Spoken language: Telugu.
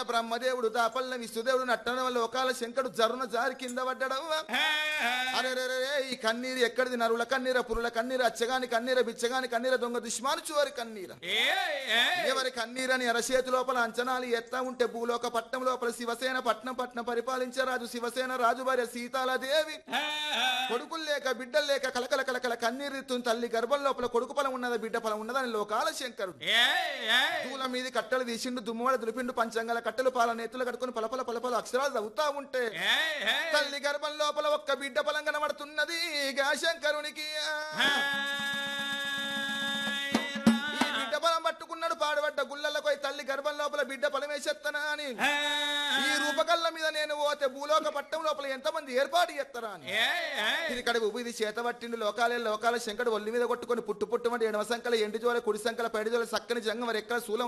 బ్రహ్మదేవుడు దాపల్ల విష్ణుదేవుడు నట్టన లోకాల శంకరుడు జరున జారి కింద పడ్డడం అరే రే రే రే, ఈ కన్నీరు ఎక్కడిది నరుల కన్నీర పురుల కన్నీరు అచ్చగాని కన్నీర బిచ్చగాని కన్నీర దొంగ దుష్మాను చివరి కన్నీర ఎవరి కన్నీరని అరచేతి లోపల అంచనాలు ఎత్తా ఉంటే భూలోక పట్నం లోపల శివసేన పట్నం పట్నం పరిపాలించే రాజు శివసేన రాజు భార్య సీతాలదేవి కొడుకులు లేక బిడ్డలు లేక కలకల కలకల కన్నీరు తల్లి గర్భం లోపల కొడుకు పొలం ఉన్నదా బిడ్డ పొలం ఉన్నదని లోకాల శంకరుడు దూల మీది కట్టలు తీసిండు దుమ్మవాడ దులిపిండు పంచంగల కట్టెలు పాల నేతులు కట్టుకుని పలపల పలపల అక్షరాలు చదువుతా ఉంటే తల్లి గర్భం లోపల ఒక్క బిడ్డ పొలం కనబడుతున్నది గా శంకరునికి ఈ బిడ్డ పొలం పట్టుకున్నాడు పాడుబడ్డ గుళ్ళలకు పోయి తల్లి గర్భం లోపల బిడ్డ పొలం వేసేత్తనా అని ఈ రూపకల్ల మీద నేను పోతే భూలోక పట్టం లోపల ఎంతమంది ఏర్పాటు చేస్తారా అని ఇది ఇక్కడ ఇది చేత పట్టిండు లోకాలే లోకాల శంకడు ఒల్లి మీద కొట్టుకొని పుట్టు పుట్టుమంటే ఎడమ సంకల ఎండి జోల కుడి సంకల పైడి జోల సక్కని జంగం మరి ఎక్కడ శూలం